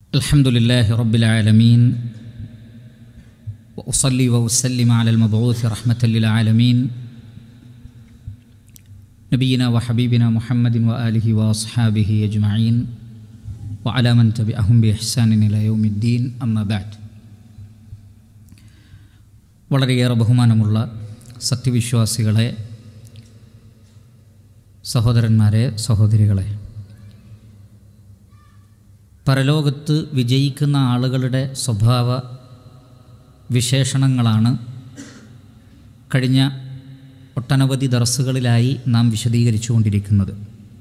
الحمد لله رب العالمين واصلي واسلم على المبعوث رحمه للعالمين نبينا وحبيبنا محمد واله واصحابه اجمعين وعلى من تبعهم باحسان الى يوم الدين اما بعد വളരെയേറെ ബഹുമാനമുള്ള സത്യവിശ്വാസികളെ സഹോദരന്മാരെ സഹോദരികളെ പരലോകത്ത് വിജയിക്കുന്ന ആളുകളുടെ സ്വഭാവ വിശേഷണങ്ങളാണ് കഴിഞ്ഞ ഒട്ടനവധി ദർസുകളിലായി നാം വിശദീകരിച്ചു കൊണ്ടിരിക്കുന്നത്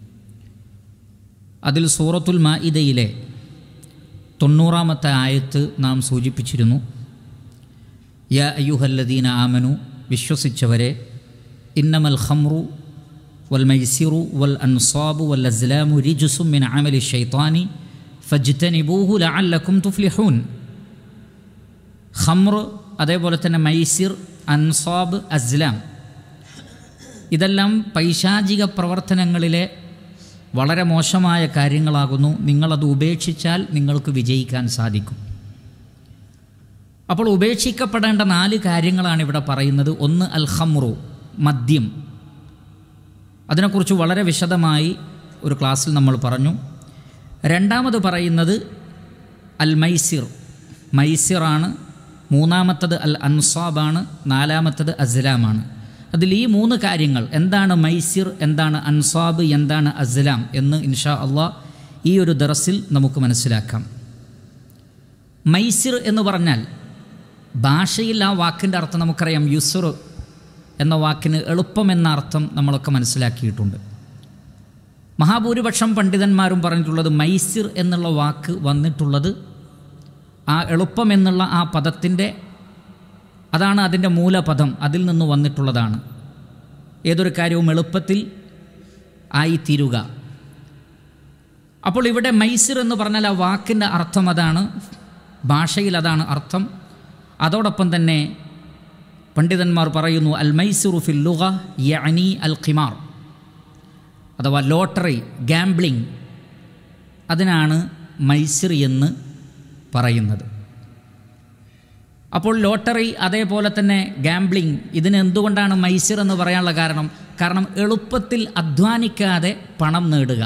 അതിൽ സൂറത്തുൽ മാഇദയിലെ തൊണ്ണൂറാമത്തെ ആയത്ത് നാം സൂചിപ്പിച്ചിരുന്നു യ അയ്യുഹല്ലദീന ആമനു വിശ്വസിച്ചവരെ ഇന്നമൽ ഖംറു വൽ മൈസിറു വൽ അൻസാബു വൽ അസ്ലാമു റിജുസും മിൻ അമലി ഷൈത്താനി ഫജ്തനിബൂഹു ലഅല്ലക്കും തുഫ്ലിഹൂൻ ഖംർ അതേപോലെ തന്നെ മൈസിർ അൻസാബ് അസ്ലാം ഇതെല്ലാം പൈശാചിക പ്രവർത്തനങ്ങളിലെ വളരെ മോശമായ കാര്യങ്ങളാകുന്നു നിങ്ങളത് ഉപേക്ഷിച്ചാൽ നിങ്ങൾക്ക് വിജയിക്കാൻ സാധിക്കും അപ്പോൾ ഉപേക്ഷിക്കപ്പെടേണ്ട നാല് കാര്യങ്ങളാണ് ഇവിടെ പറയുന്നത് ഒന്ന് അൽ ഖംറു മദ്യം അതിനെക്കുറിച്ച് വളരെ വിശദമായി ഒരു ക്ലാസ്സിൽ നമ്മൾ പറഞ്ഞു രണ്ടാമത് പറയുന്നത് അൽ മൈസിർ മൈസിറാണ് മൂന്നാമത്തത് അൽ അൻസാബാണ് നാലാമത്തത് അസ്ലാമാണ് അതിൽ ഈ മൂന്ന് കാര്യങ്ങൾ എന്താണ് മൈസിർ എന്താണ് അൻസാബ് എന്താണ് അസ്ലാം എന്ന് ഇൻഷാ അള്ളാഹ് ഈ ഒരു ദറസിൽ നമുക്ക് മനസ്സിലാക്കാം മൈസിർ എന്ന് പറഞ്ഞാൽ ഭാഷയിൽ ആ വാക്കിൻ്റെ അർത്ഥം നമുക്കറിയാം യുസുർ എന്ന വാക്കിന് എളുപ്പം എന്ന അർത്ഥം നമ്മളൊക്കെ മനസ്സിലാക്കിയിട്ടുണ്ട് മഹാഭൂരിപക്ഷം പണ്ഡിതന്മാരും പറഞ്ഞിട്ടുള്ളത് മൈസിർ എന്നുള്ള വാക്ക് വന്നിട്ടുള്ളത് ആ എളുപ്പം എന്നുള്ള ആ പദത്തിൻ്റെ അതാണ് അതിൻ്റെ മൂലപദം അതിൽ നിന്ന് വന്നിട്ടുള്ളതാണ് ഏതൊരു കാര്യവും എളുപ്പത്തിൽ ആയിത്തീരുക അപ്പോൾ ഇവിടെ മൈസിർ എന്ന് പറഞ്ഞാൽ ആ വാക്കിൻ്റെ അർത്ഥം അതാണ് ഭാഷയിൽ അതാണ് അർത്ഥം അതോടൊപ്പം തന്നെ പണ്ഡിതന്മാർ പറയുന്നു അൽ മൈസുറു ഫിൽ ലുഗ യഅനി അൽ ഖിമാർ അഥവാ ലോട്ടറി ഗാംബ്ലിംഗ് അതിനാണ് മൈസിർ എന്ന് പറയുന്നത് അപ്പോൾ ലോട്ടറി അതേപോലെ തന്നെ ഗാംബ്ലിംഗ് ഇതിന് എന്തുകൊണ്ടാണ് മൈസിർ എന്ന് പറയാനുള്ള കാരണം കാരണം എളുപ്പത്തിൽ അധ്വാനിക്കാതെ പണം നേടുക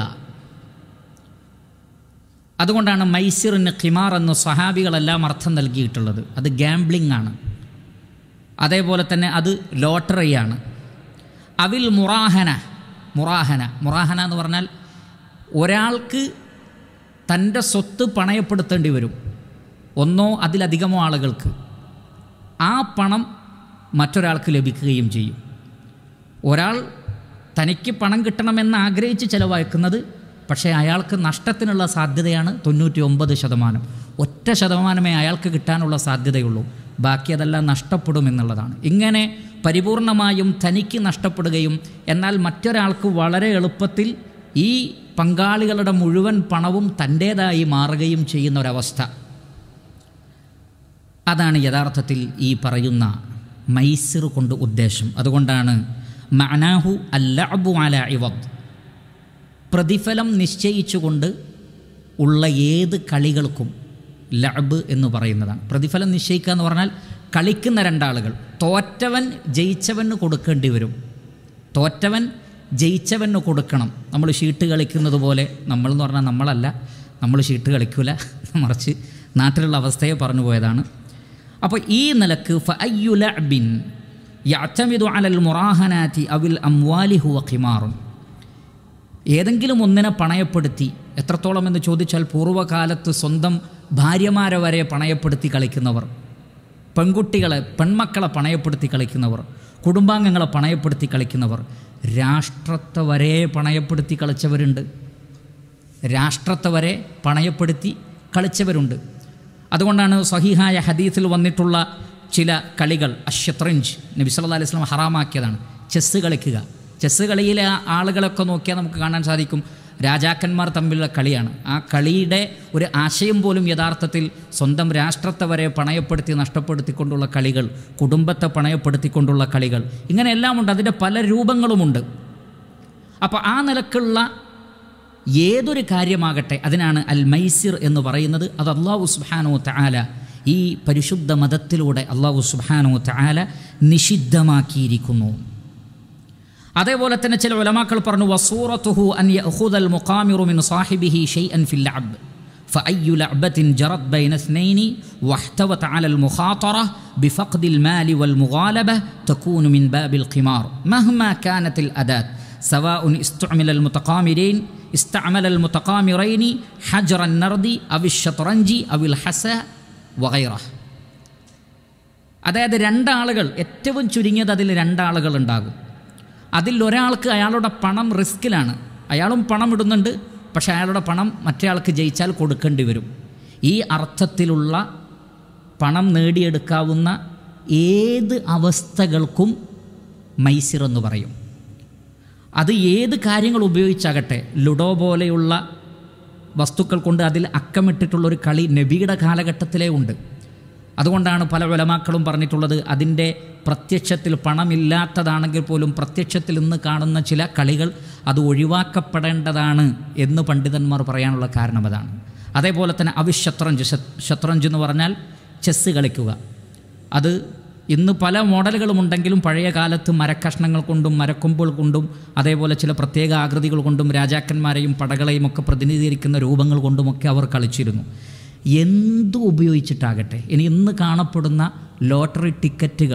അതുകൊണ്ടാണ് മൈസിറിന് ഖിമാർ എന്ന് സഹാബികളെല്ലാം അർത്ഥം നൽകിയിട്ടുള്ളത് അത് ഗാംബ്ലിംഗ് ആണ് അതേപോലെ തന്നെ അത് ലോട്ടറിയാണ് അവിൽ മുറാഹന മുറാഹന മുറാഹന എന്ന് പറഞ്ഞാൽ ഒരാൾക്ക് തൻ്റെ സ്വത്ത് പണയപ്പെടുത്തേണ്ടി വരും ഒന്നോ അതിലധികമോ ആളുകൾക്ക് ആ പണം മറ്റൊരാൾക്ക് ലഭിക്കുകയും ചെയ്യും ഒരാൾ തനിക്ക് പണം കിട്ടണമെന്ന് ആഗ്രഹിച്ച് ചിലവഴിക്കുന്നത് പക്ഷേ അയാൾക്ക് നഷ്ടത്തിനുള്ള സാധ്യതയാണ് തൊണ്ണൂറ്റി ഒമ്പത് ശതമാനം ഒറ്റ ശതമാനമേ അയാൾക്ക് കിട്ടാനുള്ള സാധ്യതയുള്ളൂ ബാക്കി അതെല്ലാം നഷ്ടപ്പെടുമെന്നുള്ളതാണ് ഇങ്ങനെ പരിപൂർണമായും തനിക്ക് നഷ്ടപ്പെടുകയും എന്നാൽ മറ്റൊരാൾക്ക് വളരെ എളുപ്പത്തിൽ ഈ പങ്കാളികളുടെ മുഴുവൻ പണവും തൻ്റേതായി മാറുകയും ചെയ്യുന്ന ഒരവസ്ഥ അതാണ് യഥാർത്ഥത്തിൽ ഈ പറയുന്ന മൈസിർ കൊണ്ട് ഉദ്ദേശം അതുകൊണ്ടാണ് മനാഹു അല്ലഅബു അല ഇവദ് പ്രതിഫലം നിശ്ചയിച്ചുകൊണ്ട് ഉള്ള ഏത് കളികൾക്കും ലഅബ് എന്ന് പറയുന്നതാണ് പ്രതിഫലം നിശ്ചയിക്കുക എന്ന് പറഞ്ഞാൽ കളിക്കുന്ന രണ്ടാളുകൾ തോറ്റവൻ ജയിച്ചവന് കൊടുക്കേണ്ടി വരും തോറ്റവൻ ജയിച്ചവന് കൊടുക്കണം നമ്മൾ ഷീട്ട് കളിക്കുന്നത് പോലെ നമ്മളെന്ന് പറഞ്ഞാൽ നമ്മളല്ല നമ്മൾ ഷീട്ട് കളിക്കൂല മറിച്ച് നാട്ടിലുള്ള അവസ്ഥയെ പറഞ്ഞു പോയതാണ് അപ്പോൾ ഈ നിലക്ക് ഫഅയ്യുലഅബിൻ യഅ്തമിദു അലൽ മുറാഹനാതി അവിൽ അംവാലി ഹുവ ഖിമാറുൻ ഏതെങ്കിലും ഒന്നിനെ പണയപ്പെടുത്തി എത്രത്തോളം എന്ന് ചോദിച്ചാൽ പൂർവ്വകാലത്ത് സ്വന്തം ഭാര്യമാരെ വരെ പണയപ്പെടുത്തി കളിക്കുന്നവർ പെൺകുട്ടികളെ പെൺമക്കളെ പണയപ്പെടുത്തി കളിക്കുന്നവർ കുടുംബാംഗങ്ങളെ പണയപ്പെടുത്തി കളിക്കുന്നവർ രാഷ്ട്രത്തെ വരെ പണയപ്പെടുത്തി കളിച്ചവരുണ്ട് രാഷ്ട്രത്തെ വരെ പണയപ്പെടുത്തി കളിച്ചവരുണ്ട് അതുകൊണ്ടാണ് സഹിഹായ ഹദീസിൽ വന്നിട്ടുള്ള ചില കളികൾ അഷ്യത്രഞ്ച് നബി സല്ലല്ലാഹു അലൈഹി വസല്ലം ഹറാമാക്കിയതാണ് ചെസ്സ് കളിക്കുക ചെസ്സ് കളിയിലെ ആളുകളൊക്കെ നോക്കിയാൽ നമുക്ക് കാണാൻ സാധിക്കും രാജാക്കന്മാർ തമ്മിലുള്ള കളിയാണ് ആ കളിയുടെ ഒരു ആശയം പോലും യഥാർത്ഥത്തിൽ സ്വന്തം രാഷ്ട്രത്തെ വരെ പണയപ്പെടുത്തി നഷ്ടപ്പെടുത്തിക്കൊണ്ടുള്ള കളികൾ കുടുംബത്തെ പണയപ്പെടുത്തിക്കൊണ്ടുള്ള കളികൾ ഇങ്ങനെയെല്ലാം ഉണ്ട് അതിൻ്റെ പല രൂപങ്ങളുമുണ്ട് അപ്പോൾ ആ നിലക്കുള്ള ഏതൊരു കാര്യമാകട്ടെ അതിനാണ് അൽ മൈസിർ എന്ന് പറയുന്നത് അത് അള്ളാഹു സുബാനോ തആല ഈ പരിശുദ്ധ മതത്തിലൂടെ അള്ളാഹു സുബാനോ തആല നിഷിദ്ധമാക്കിയിരിക്കുന്നു അതേപോലെ തന്നെ ചില ഉലമാക്കൾ പറഞ്ഞു വസൂറത്തുഹു അൻ യഖുദൽ മുഖാമിറു മിൻ സാഹിബിഹി ഷൈഅൻ ഫിൽ ലഅബ് فأي لعبة جرت بين اثنين واحتوت على المخاطرة بفقد المال والمغالبة تكون من باب القمار مهما كانت الأداة سواء استعمل المتقامرين استعمل المتقامرين حجر النرد أو الشطرنج أو الحسى وغيره അതായത് രണ്ടാളുകൾ ഏറ്റവും ചുരുങ്ങിയത് അതിൽ രണ്ടാളുകൾ ഉണ്ടാകും അതിൽ ഒരാൾക്ക് അയാളുടെ പണം റിസ്കിലാണ് അയാളും പണം ഇടുന്നുണ്ട് പക്ഷേ അയാളുടെ പണം മറ്റേയാൾക്ക് ജയിച്ചാൽ കൊടുക്കേണ്ടി വരും ഈ അർത്ഥത്തിലുള്ള പണം നേടിയെടുക്കാവുന്ന ഏത് അവസ്ഥകൾക്കും മൈസിർ എന്ന് പറയും അത് ഏത് കാര്യങ്ങൾ ഉപയോഗിച്ചാകട്ടെ ലുഡോ പോലെയുള്ള വസ്തുക്കൾ കൊണ്ട് അതിൽ അക്കമിട്ടിട്ടുള്ളൊരു കളി നബിയുടെ കാലഘട്ടത്തിലേ ഉണ്ട് അതുകൊണ്ടാണ് പല വിലമാക്കളും പറഞ്ഞിട്ടുള്ളത് അതിൻ്റെ പ്രത്യക്ഷത്തിൽ പണമില്ലാത്തതാണെങ്കിൽ പോലും പ്രത്യക്ഷത്തിൽ ഇന്ന് കാണുന്ന ചില കളികൾ അത് ഒഴിവാക്കപ്പെടേണ്ടതാണ് എന്ന് പണ്ഡിതന്മാർ പറയാനുള്ള കാരണം അതാണ് അതേപോലെ തന്നെ അവിശത്രഞ്ച് ശത്രഞ്ച് എന്ന് പറഞ്ഞാൽ ചെസ്സ് കളിക്കുക അത് ഇന്ന് പല മോഡലുകളും ഉണ്ടെങ്കിലും പഴയ കാലത്ത് മരക്കഷ്ണങ്ങൾ കൊണ്ടും മരക്കൊമ്പുകൾ കൊണ്ടും അതേപോലെ ചില പ്രത്യേക ആകൃതികൾ കൊണ്ടും രാജാക്കന്മാരെയും പടകളെയും ഒക്കെ പ്രതിനിധീകരിക്കുന്ന രൂപങ്ങൾ കൊണ്ടുമൊക്കെ അവർ കളിച്ചിരുന്നു എന്തു ഉപയോഗിച്ചിട്ടാകട്ടെ ഇനി ഇന്ന് കാണപ്പെടുന്ന ലോട്ടറി ടിക്കറ്റുകൾ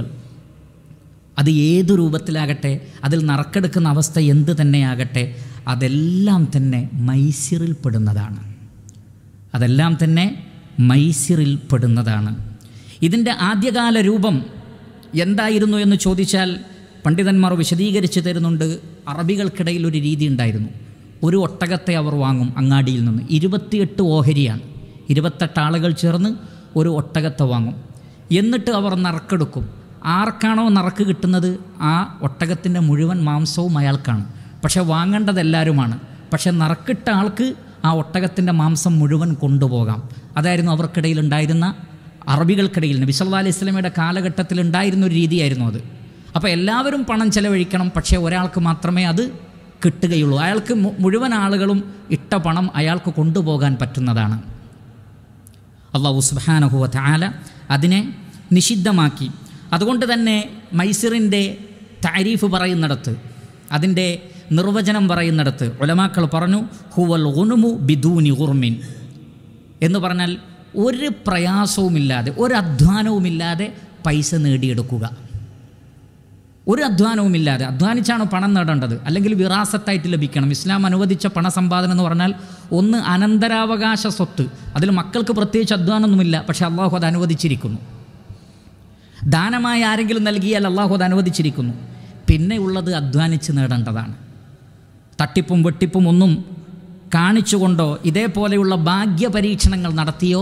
അത് ഏത് രൂപത്തിലാകട്ടെ അതിൽ നറുക്കെടുക്കുന്ന അവസ്ഥ എന്ത് തന്നെയാകട്ടെ അതെല്ലാം തന്നെ മൈസിറിൽ പെടുന്നതാണ് അതെല്ലാം തന്നെ മൈസിറിൽ പെടുന്നതാണ് ഇതിൻ്റെ ആദ്യകാല രൂപം എന്തായിരുന്നു എന്ന് ചോദിച്ചാൽ പണ്ഡിതന്മാർ വിശദീകരിച്ച് തരുന്നുണ്ട് അറബികൾക്കിടയിൽ ഒരു രീതി ഉണ്ടായിരുന്നു ഒരു ഒട്ടകത്തെ അവർ വാങ്ങും അങ്ങാടിയിൽ നിന്ന് ഇരുപത്തിയെട്ട് ഓഹരിയാണ് ഇരുപത്തെട്ട് ആളുകൾ ചേർന്ന് ഒരു ഒട്ടകത്തെ വാങ്ങും എന്നിട്ട് അവർ നറുക്കെടുക്കും ആർക്കാണോ നറുക്ക് കിട്ടുന്നത് ആ ഒട്ടകത്തിൻ്റെ മുഴുവൻ മാംസവും അയാൾക്കാണ് പക്ഷേ വാങ്ങേണ്ടത് എല്ലാവരുമാണ് പക്ഷേ നറുക്കിട്ട ആൾക്ക് ആ ഒട്ടകത്തിൻ്റെ മാംസം മുഴുവൻ കൊണ്ടുപോകാം അതായിരുന്നു അവർക്കിടയിൽ ഉണ്ടായിരുന്ന അറബികൾക്കിടയിൽ നബി സല്ലാ അലൈഹി സ്വലമയുടെ കാലഘട്ടത്തിൽ ഉണ്ടായിരുന്ന ഒരു രീതിയായിരുന്നു അത് അപ്പോൾ എല്ലാവരും പണം ചെലവഴിക്കണം പക്ഷേ ഒരാൾക്ക് മാത്രമേ അത് കിട്ടുകയുള്ളൂ അയാൾക്ക് മു- മുഴുവൻ ആളുകളും ഇട്ട പണം അയാൾക്ക് കൊണ്ടുപോകാൻ പറ്റുന്നതാണ് അള്ളാഹു സുബാനഹുവ താല അതിനെ നിഷിദ്ധമാക്കി അതുകൊണ്ട് തന്നെ മൈസൂറിൻ്റെ താരീഫ് പറയുന്നിടത്ത് അതിൻ്റെ നിർവചനം പറയുന്നിടത്ത് ഒലമാക്കൾ പറഞ്ഞു ഹുവൽ ഉണുമു ബിദൂനി ഉർമിൻ എന്ന് പറഞ്ഞാൽ ഒരു പ്രയാസവുമില്ലാതെ ഒരു അധ്വാനവുമില്ലാതെ പൈസ നേടിയെടുക്കുക ഒരു അധ്വാനവുമില്ലാതെ അധ്വാനിച്ചാണ് പണം നേടേണ്ടത് അല്ലെങ്കിൽ വിറാസത്തായിട്ട് ലഭിക്കണം ഇസ്ലാം അനുവദിച്ച പണസമ്പാദനം എന്ന് പറഞ്ഞാൽ ഒന്ന് അനന്തരാവകാശ സ്വത്ത് അതിൽ മക്കൾക്ക് പ്രത്യേകിച്ച് അധ്വാനമൊന്നുമില്ല പക്ഷേ അള്ളാഹു അത് അനുവദിച്ചിരിക്കുന്നു ദാനമായി ആരെങ്കിലും നൽകിയാൽ അള്ളാഹു അത് അനുവദിച്ചിരിക്കുന്നു പിന്നെ ഉള്ളത് അധ്വാനിച്ച് നേടേണ്ടതാണ് തട്ടിപ്പും വെട്ടിപ്പും ഒന്നും കാണിച്ചുകൊണ്ടോ ഇതേപോലെയുള്ള ഭാഗ്യപരീക്ഷണങ്ങൾ നടത്തിയോ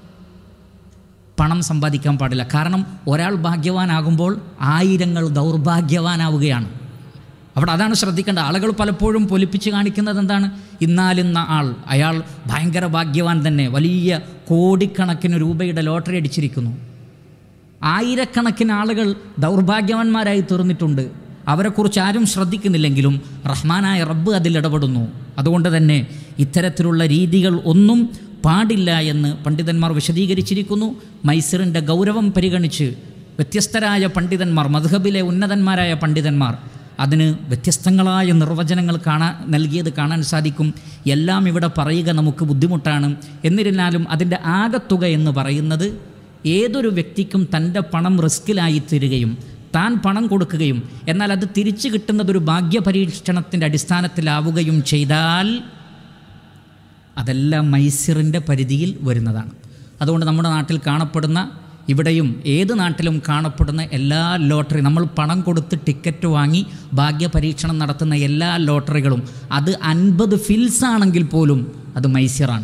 പണം സമ്പാദിക്കാൻ പാടില്ല കാരണം ഒരാൾ ഭാഗ്യവാനാകുമ്പോൾ ആയിരങ്ങൾ ദൗർഭാഗ്യവാനാവുകയാണ് അവിടെ അതാണ് ശ്രദ്ധിക്കേണ്ടത് ആളുകൾ പലപ്പോഴും പൊലിപ്പിച്ച് കാണിക്കുന്നത് എന്താണ് ഇന്നാലിന്ന ആൾ അയാൾ ഭയങ്കര ഭാഗ്യവാൻ തന്നെ വലിയ കോടിക്കണക്കിന് രൂപയുടെ ലോട്ടറി അടിച്ചിരിക്കുന്നു ആയിരക്കണക്കിന് ആളുകൾ ദൗർഭാഗ്യവാന്മാരായി തീർന്നിട്ടുണ്ട് അവരെക്കുറിച്ച് ആരും ശ്രദ്ധിക്കുന്നില്ലെങ്കിലും റഹ്മാനായ റബ്ബ് അതിൽ ഇടപെടുന്നു അതുകൊണ്ട് തന്നെ ഇത്തരത്തിലുള്ള രീതികൾ ഒന്നും പാടില്ല എന്ന് പണ്ഡിതന്മാർ വിശദീകരിച്ചിരിക്കുന്നു മൈസറിൻ്റെ ഗൗരവം പരിഗണിച്ച് വ്യത്യസ്തരായ പണ്ഡിതന്മാർ മധുഹബിലെ ഉന്നതന്മാരായ പണ്ഡിതന്മാർ അതിന് വ്യത്യസ്തങ്ങളായ നിർവചനങ്ങൾ കാണാൻ നൽകിയത് കാണാൻ സാധിക്കും എല്ലാം ഇവിടെ പറയുക നമുക്ക് ബുദ്ധിമുട്ടാണ് എന്നിരുന്നാലും അതിൻ്റെ ആകത്തുക എന്ന് പറയുന്നത് ഏതൊരു വ്യക്തിക്കും തൻ്റെ പണം റിസ്കിലായി തീരുകയും താൻ പണം കൊടുക്കുകയും എന്നാൽ അത് തിരിച്ചു കിട്ടുന്നത് ഒരു ഭാഗ്യപരീക്ഷണത്തിൻ്റെ അടിസ്ഥാനത്തിലാവുകയും ചെയ്താൽ അതെല്ലാം മൈസിറിൻ്റെ പരിധിയിൽ വരുന്നതാണ് അതുകൊണ്ട് നമ്മുടെ നാട്ടിൽ കാണപ്പെടുന്ന ഇവിടെയും ഏത് നാട്ടിലും കാണപ്പെടുന്ന എല്ലാ ലോട്ടറി നമ്മൾ പണം കൊടുത്ത് ടിക്കറ്റ് വാങ്ങി ഭാഗ്യപരീക്ഷണം നടത്തുന്ന എല്ലാ ലോട്ടറികളും അത് അൻപത് ഫിൽസ് ആണെങ്കിൽ പോലും അത് മൈസിറാണ്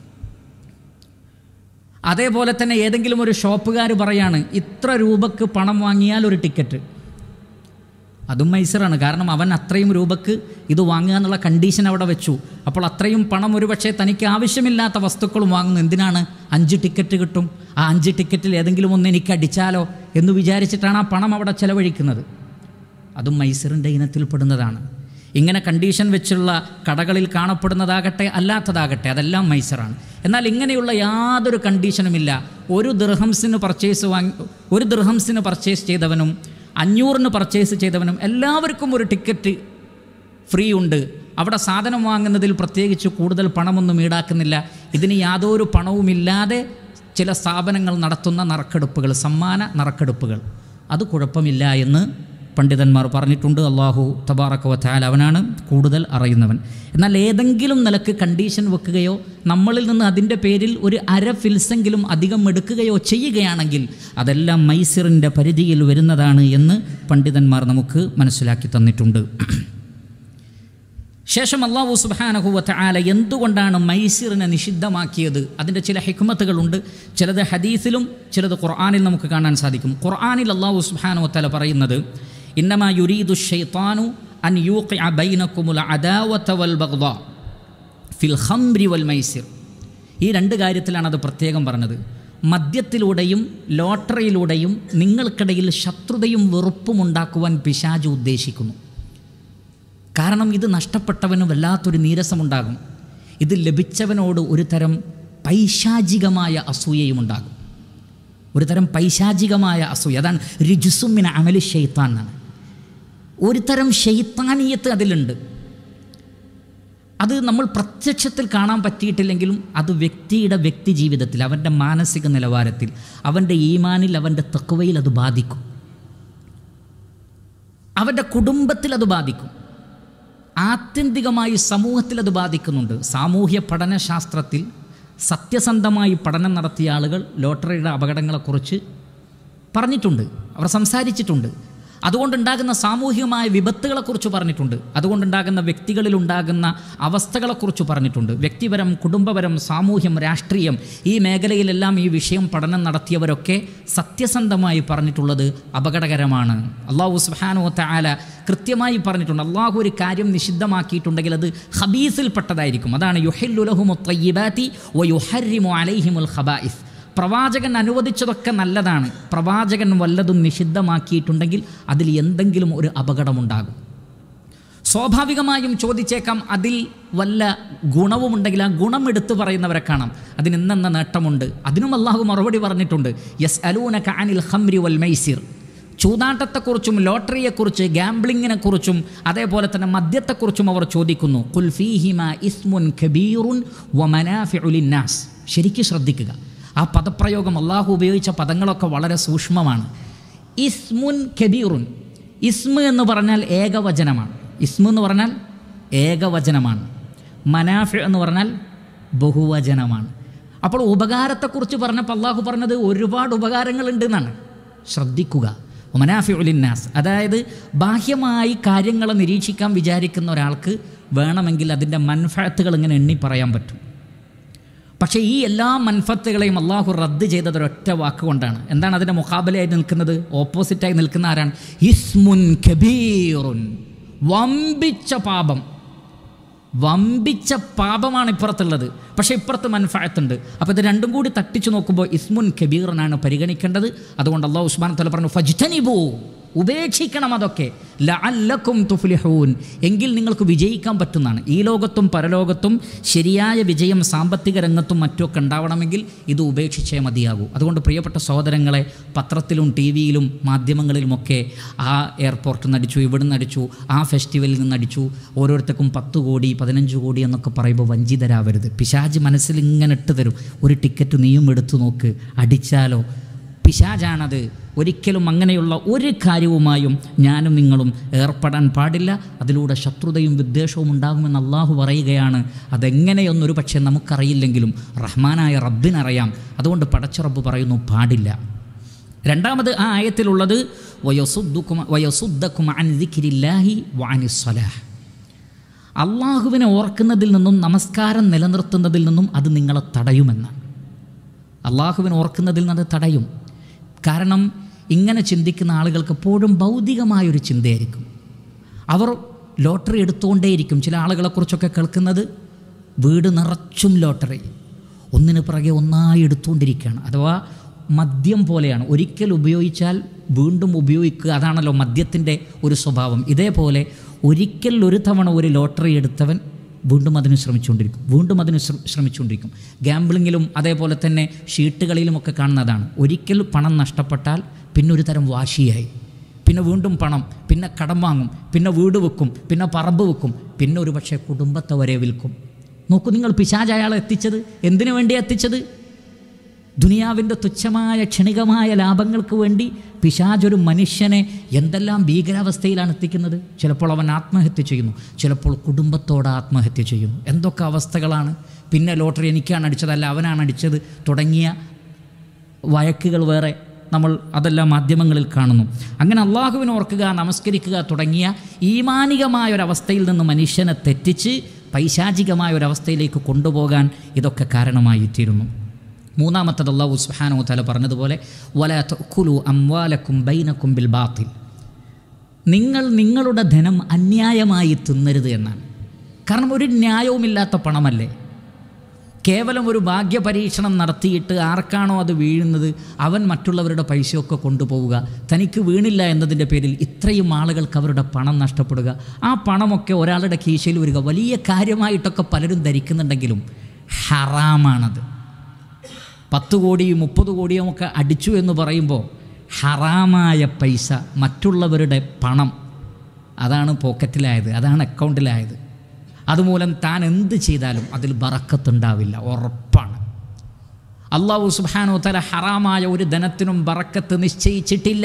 അതേപോലെ തന്നെ ഏതെങ്കിലും ഒരു ഷോപ്പുകാർ പറയാണ് ഇത്ര രൂപക്ക് പണം വാങ്ങിയാൽ ഒരു ടിക്കറ്റ് അതും മൈസറാണ് കാരണം അവൻ അത്രയും രൂപക്ക് ഇത് വാങ്ങുക എന്നുള്ള കണ്ടീഷൻ അവിടെ വെച്ചു അപ്പോൾ അത്രയും പണം ഒരുപക്ഷെ തനിക്ക് ആവശ്യമില്ലാത്ത വസ്തുക്കളും വാങ്ങുന്നു എന്തിനാണ് അഞ്ച് ടിക്കറ്റ് കിട്ടും ആ അഞ്ച് ടിക്കറ്റിൽ ഏതെങ്കിലും ഒന്ന് എനിക്ക് അടിച്ചാലോ എന്ന് വിചാരിച്ചിട്ടാണ് ആ പണം അവിടെ ചെലവഴിക്കുന്നത് അതും മൈസറിൻ്റെ ഇനത്തിൽപ്പെടുന്നതാണ് ഇങ്ങനെ കണ്ടീഷൻ വെച്ചുള്ള കടകളിൽ കാണപ്പെടുന്നതാകട്ടെ അല്ലാത്തതാകട്ടെ അതെല്ലാം മൈസറാണ് എന്നാൽ ഇങ്ങനെയുള്ള യാതൊരു കണ്ടീഷനുമില്ല ഒരു ദൃഹംസിന് പർച്ചേസ് വാങ്ങി ഒരു ദൃഹംസിന് പർച്ചേസ് ചെയ്തവനും അഞ്ഞൂറിന് പർച്ചേസ് ചെയ്തവനും എല്ലാവർക്കും ഒരു ടിക്കറ്റ് ഫ്രീ ഉണ്ട് അവിടെ സാധനം വാങ്ങുന്നതിൽ പ്രത്യേകിച്ച് കൂടുതൽ പണമൊന്നും ഈടാക്കുന്നില്ല ഇതിന് യാതൊരു പണവുമില്ലാതെ ചില സ്ഥാപനങ്ങൾ നടത്തുന്ന നറുക്കെടുപ്പുകൾ സമ്മാന നറുക്കെടുപ്പുകൾ അത് കുഴപ്പമില്ല എന്ന് പണ്ഡിതന്മാർ പറഞ്ഞിട്ടുണ്ട് അള്ളാഹു തബാറക്ക വത്താൽ അവനാണ് കൂടുതൽ അറിയുന്നവൻ എന്നാൽ ഏതെങ്കിലും നിലക്ക് കണ്ടീഷൻ വെക്കുകയോ നമ്മളിൽ നിന്ന് അതിൻ്റെ പേരിൽ ഒരു അര ഫിൽസെങ്കിലും അധികം എടുക്കുകയോ ചെയ്യുകയാണെങ്കിൽ അതെല്ലാം മൈസിറിൻ്റെ പരിധിയിൽ വരുന്നതാണ് എന്ന് പണ്ഡിതന്മാർ നമുക്ക് മനസ്സിലാക്കി തന്നിട്ടുണ്ട് ശേഷം അള്ളാഹു സുബാനഹുവത്ത ആല എന്തുകൊണ്ടാണ് മൈസിറിനെ നിഷിദ്ധമാക്കിയത് അതിൻ്റെ ചില ഹിക്മത്തുകളുണ്ട് ചിലത് ഹദീസിലും ചിലത് ഖുർആാനിൽ നമുക്ക് കാണാൻ സാധിക്കും ഖുർആാനിൽ അള്ളാഹു സുബാനുവത്തല പറയുന്നത് ഇന്നമാ യുരീദു ഷെയ്ത്താനു അൻ യൂഖിഅ ബൈനക്കുമുൽ അദാവത വൽ ബഗ്ദാ ഫിൽ ഖംരി വൽ മൈസിർ ഈ രണ്ട് കാര്യത്തിലാണ് അത് പ്രത്യേകം പറഞ്ഞത് മദ്യത്തിലൂടെയും ലോട്ടറിയിലൂടെയും നിങ്ങൾക്കിടയിൽ ശത്രുതയും വെറുപ്പും ഉണ്ടാക്കുവാൻ പിശാജ് ഉദ്ദേശിക്കുന്നു കാരണം ഇത് നഷ്ടപ്പെട്ടവന് വല്ലാത്തൊരു നീരസമുണ്ടാകും ഇത് ലഭിച്ചവനോട് ഒരു തരം പൈശാചികമായ അസൂയയും ഉണ്ടാകും ഒരു തരം പൈശാചികമായ അസൂയ അതാണ് രുജുസുമിന അമലി ഷെയ്ത്താൻ എന്നാണ് ഒരു തരം ഷെയ്ത്താനീയത്ത് അതിലുണ്ട് അത് നമ്മൾ പ്രത്യക്ഷത്തിൽ കാണാൻ പറ്റിയിട്ടില്ലെങ്കിലും അത് വ്യക്തിയുടെ വ്യക്തി ജീവിതത്തിൽ അവൻ്റെ മാനസിക നിലവാരത്തിൽ അവൻ്റെ ഈമാനിൽ അവൻ്റെ തക്കുവയിൽ അത് ബാധിക്കും അവൻ്റെ കുടുംബത്തിൽ അത് ബാധിക്കും ആത്യന്തികമായി സമൂഹത്തിൽ അത് ബാധിക്കുന്നുണ്ട് സാമൂഹ്യ പഠനശാസ്ത്രത്തിൽ സത്യസന്ധമായി പഠനം നടത്തിയ ആളുകൾ ലോട്ടറിയുടെ അപകടങ്ങളെക്കുറിച്ച് പറഞ്ഞിട്ടുണ്ട് അവർ സംസാരിച്ചിട്ടുണ്ട് അതുകൊണ്ടുണ്ടാകുന്ന സാമൂഹികമായ വിപത്തുകളെക്കുറിച്ച് പറഞ്ഞിട്ടുണ്ട് അതുകൊണ്ടുണ്ടാകുന്ന വ്യക്തികളിലുണ്ടാകുന്ന അവസ്ഥകളെക്കുറിച്ച് പറഞ്ഞിട്ടുണ്ട് വ്യക്തിപരം കുടുംബപരം സാമൂഹ്യം രാഷ്ട്രീയം ഈ മേഖലയിലെല്ലാം ഈ വിഷയം പഠനം നടത്തിയവരൊക്കെ സത്യസന്ധമായി പറഞ്ഞിട്ടുള്ളത് അപകടകരമാണ് അള്ളാഹു സുഹാനോ ആല കൃത്യമായി പറഞ്ഞിട്ടുണ്ട് അള്ളാഹു ഒരു കാര്യം നിഷിദ്ധമാക്കിയിട്ടുണ്ടെങ്കിൽ അത് ഹബീസിൽപ്പെട്ടതായിരിക്കും അതാണ് യുഹല്ലുലഹുമു തയ്യിബാത്തി വ യുഹരിമു അലൈഹിമുൽ ഖബായിസ് പ്രവാചകൻ അനുവദിച്ചതൊക്കെ നല്ലതാണ് പ്രവാചകൻ വല്ലതും നിഷിദ്ധമാക്കിയിട്ടുണ്ടെങ്കിൽ അതിൽ എന്തെങ്കിലും ഒരു അപകടമുണ്ടാകും സ്വാഭാവികമായും ചോദിച്ചേക്കാം അതിൽ വല്ല ഗുണവുമുണ്ടെങ്കിൽ ആ ഗുണം എടുത്തു പറയുന്നവരെ കാണാം അതിന് ഇന്നെന്ന നേട്ടമുണ്ട് അതിനും അള്ളാഹു മറുപടി പറഞ്ഞിട്ടുണ്ട് യസ് അലൂന കാനിൽ ഹംരി വൽ മൈസിർ ചൂതാട്ടത്തെക്കുറിച്ചും ലോട്ടറിയെക്കുറിച്ച് ഗാംബ്ലിങ്ങിനെക്കുറിച്ചും അതേപോലെ തന്നെ മദ്യത്തെക്കുറിച്ചും അവർ ചോദിക്കുന്നു കുൽഫീഹിമ ഇസ്മുൻ ഖബീറുൻ വ മനാഫിഉലിന്നാസ് ശരിക്കും ശ്രദ്ധിക്കുക ആ പദപ്രയോഗം അള്ളാഹു ഉപയോഗിച്ച പദങ്ങളൊക്കെ വളരെ സൂക്ഷ്മമാണ് ഇസ്മുൻ കബീറുൻ ഇസ്മ എന്ന് പറഞ്ഞാൽ ഏകവചനമാണ് ഇസ്മു എന്ന് പറഞ്ഞാൽ ഏകവചനമാണ് മനാഫി എന്ന് പറഞ്ഞാൽ ബഹുവചനമാണ് അപ്പോൾ ഉപകാരത്തെക്കുറിച്ച് പറഞ്ഞപ്പോൾ അള്ളാഹു പറഞ്ഞത് ഒരുപാട് ഉപകാരങ്ങളുണ്ട് എന്നാണ് ശ്രദ്ധിക്കുക മനാഫി ഉലിന്നാസ് അതായത് ബാഹ്യമായി കാര്യങ്ങളെ നിരീക്ഷിക്കാൻ വിചാരിക്കുന്ന ഒരാൾക്ക് വേണമെങ്കിൽ അതിൻ്റെ മൻഫാത്തുകൾ ഇങ്ങനെ എണ്ണി പറയാൻ പറ്റും പക്ഷേ ഈ എല്ലാ മൻഫത്തുകളെയും അള്ളാഹു റദ്ദ് ചെയ്തത് ഒരൊറ്റ വാക്കുകൊണ്ടാണ് എന്താണ് അതിൻ്റെ മുഖാബലയായി നിൽക്കുന്നത് ഓപ്പോസിറ്റായി നിൽക്കുന്ന ആരാണ് ഇസ്മുൻ കബീറുൻ വമ്പിച്ച പാപം വമ്പിച്ച പാപമാണ് ഇപ്പുറത്തുള്ളത് പക്ഷേ ഇപ്പുറത്ത് മൻഫായത്തുണ്ട് അപ്പോൾ ഇത് രണ്ടും കൂടി തട്ടിച്ചു നോക്കുമ്പോൾ ഇസ്മുൻ കബീറിനാണ് പരിഗണിക്കേണ്ടത് അതുകൊണ്ട് അള്ളാഹു ഉസ്മാൻ തല പറഞ്ഞു ഫജ്തനിബു ഉപേക്ഷിക്കണം അതൊക്കെ ലഅല്ലക്കും തുഫ്ലിഹൂൻ എങ്കിൽ നിങ്ങൾക്ക് വിജയിക്കാൻ പറ്റുന്നതാണ് ഈ ലോകത്തും പരലോകത്തും ശരിയായ വിജയം സാമ്പത്തിക രംഗത്തും മറ്റുമൊക്കെ ഉണ്ടാവണമെങ്കിൽ ഇത് ഉപേക്ഷിച്ചേ മതിയാകൂ അതുകൊണ്ട് പ്രിയപ്പെട്ട സഹോദരങ്ങളെ പത്രത്തിലും ടി വിയിലും മാധ്യമങ്ങളിലുമൊക്കെ ആ എയർപോർട്ടിൽ നിന്ന് അടിച്ചു ഇവിടുന്ന് അടിച്ചു ആ ഫെസ്റ്റിവലിൽ നിന്ന് അടിച്ചു ഓരോരുത്തർക്കും പത്ത് കോടി പതിനഞ്ച് കോടി എന്നൊക്കെ പറയുമ്പോൾ വഞ്ചിതരാവരുത് പിശാജ് മനസ്സിൽ ഇങ്ങനെ ഇട്ട് തരും ഒരു ടിക്കറ്റ് നീയും എടുത്തു നോക്ക് അടിച്ചാലോ പിശാജാണത് ഒരിക്കലും അങ്ങനെയുള്ള ഒരു കാര്യവുമായും ഞാനും നിങ്ങളും ഏർപ്പെടാൻ പാടില്ല അതിലൂടെ ശത്രുതയും വിദ്വേഷവും ഉണ്ടാകുമെന്ന് അള്ളാഹു പറയുകയാണ് അതെങ്ങനെയൊന്നൊരു പക്ഷേ നമുക്കറിയില്ലെങ്കിലും റഹ്മാനായ റബ്ബിനറിയാം അതുകൊണ്ട് പടച്ചറബ്ബ് പറയുന്നു പാടില്ല രണ്ടാമത് ആ ആയത്തിലുള്ളത് വയസുദ്ദുക്കും വയസുദ്ദക്കും അൻ ദിക്കിരില്ലാഹി വാനിസ്വലാഹ് അള്ളാഹുവിനെ ഓർക്കുന്നതിൽ നിന്നും നമസ്കാരം നിലനിർത്തുന്നതിൽ നിന്നും അത് നിങ്ങളെ തടയുമെന്നാണ് അള്ളാഹുവിനെ ഓർക്കുന്നതിൽ നിന്ന് അത് തടയും കാരണം ഇങ്ങനെ ചിന്തിക്കുന്ന ആളുകൾക്ക് എപ്പോഴും ഭൗതികമായൊരു ചിന്തയായിരിക്കും അവർ ലോട്ടറി എടുത്തുകൊണ്ടേയിരിക്കും ചില ആളുകളെക്കുറിച്ചൊക്കെ കേൾക്കുന്നത് വീട് നിറച്ചും ലോട്ടറി ഒന്നിന് പിറകെ ഒന്നായി എടുത്തുകൊണ്ടിരിക്കുകയാണ് അഥവാ മദ്യം പോലെയാണ് ഒരിക്കൽ ഉപയോഗിച്ചാൽ വീണ്ടും ഉപയോഗിക്കുക അതാണല്ലോ മദ്യത്തിൻ്റെ ഒരു സ്വഭാവം ഇതേപോലെ ഒരിക്കൽ ഒരു തവണ ഒരു ലോട്ടറി എടുത്തവൻ വീണ്ടും അതിന് ശ്രമിച്ചുകൊണ്ടിരിക്കും വീണ്ടും അതിന് ശ്ര- ശ്രമിച്ചുകൊണ്ടിരിക്കും ഗാംബ്ലിങ്ങിലും അതേപോലെ തന്നെ ഷീട്ടുകളിലുമൊക്കെ കാണുന്നതാണ് ഒരിക്കൽ പണം നഷ്ടപ്പെട്ടാൽ പിന്നെ ഒരു തരം വാശിയായി പിന്നെ വീണ്ടും പണം പിന്നെ കടം വാങ്ങും പിന്നെ വീട് വെക്കും പിന്നെ പറമ്പ് വെക്കും പിന്നെ ഒരു പക്ഷേ കുടുംബത്തെ വരെ വിൽക്കും നോക്കൂ നിങ്ങൾ പിശാജ് അയാളെ എത്തിച്ചത് എന്തിനു വേണ്ടി എത്തിച്ചത് ദുനിയാവിൻ്റെ തുച്ഛമായ ക്ഷണികമായ ലാഭങ്ങൾക്ക് വേണ്ടി പിശാജ് ഒരു മനുഷ്യനെ എന്തെല്ലാം ഭീകരാവസ്ഥയിലാണ് എത്തിക്കുന്നത് ചിലപ്പോൾ അവൻ ആത്മഹത്യ ചെയ്യുന്നു ചിലപ്പോൾ കുടുംബത്തോട് ആത്മഹത്യ ചെയ്യുന്നു എന്തൊക്കെ അവസ്ഥകളാണ് പിന്നെ ലോട്ടറി എനിക്കാണ് അടിച്ചത് അല്ല അവനാണ് അടിച്ചത് തുടങ്ങിയ വഴക്കുകൾ വേറെ നമ്മൾ അതെല്ലാം മാധ്യമങ്ങളിൽ കാണുന്നു അങ്ങനെ അള്ളാഹുവിനെ ഓർക്കുക നമസ്കരിക്കുക തുടങ്ങിയ ഈമാനികമായ ഒരവസ്ഥയിൽ നിന്ന് മനുഷ്യനെ തെറ്റിച്ച് പൈശാചികമായ ഒരവസ്ഥയിലേക്ക് കൊണ്ടുപോകാൻ ഇതൊക്കെ കാരണമായിത്തീരുന്നു മൂന്നാമത്തത് അള്ളാഹു സുഹാനോ തല പറഞ്ഞതുപോലെ വല കുലു അംവാലക്കും ബൈനക്കും ബിൽ ബാത്തിൽ നിങ്ങൾ നിങ്ങളുടെ ധനം അന്യായമായി തിന്നരുത് എന്നാണ് കാരണം ഒരു ന്യായവുമില്ലാത്ത പണമല്ലേ കേവലം ഒരു ഭാഗ്യപരീക്ഷണം നടത്തിയിട്ട് ആർക്കാണോ അത് വീഴുന്നത് അവൻ മറ്റുള്ളവരുടെ പൈസയൊക്കെ കൊണ്ടുപോവുക തനിക്ക് വീണില്ല എന്നതിൻ്റെ പേരിൽ ഇത്രയും ആളുകൾക്ക് അവരുടെ പണം നഷ്ടപ്പെടുക ആ പണമൊക്കെ ഒരാളുടെ കീശയിൽ വരിക വലിയ കാര്യമായിട്ടൊക്കെ പലരും ധരിക്കുന്നുണ്ടെങ്കിലും ഹറാമാണത് പത്ത് കോടിയും മുപ്പത് കോടിയും ഒക്കെ അടിച്ചു എന്ന് പറയുമ്പോൾ ഹറാമായ പൈസ മറ്റുള്ളവരുടെ പണം അതാണ് പോക്കറ്റിലായത് അതാണ് അക്കൗണ്ടിലായത് അതുമൂലം താൻ എന്ത് ചെയ്താലും അതിൽ ബറക്കത്തുണ്ടാവില്ല ഉറപ്പാണ് അള്ളാഹു സുബാനോ തല ഹറാമായ ഒരു ധനത്തിനും ബറക്കത്ത് നിശ്ചയിച്ചിട്ടില്ല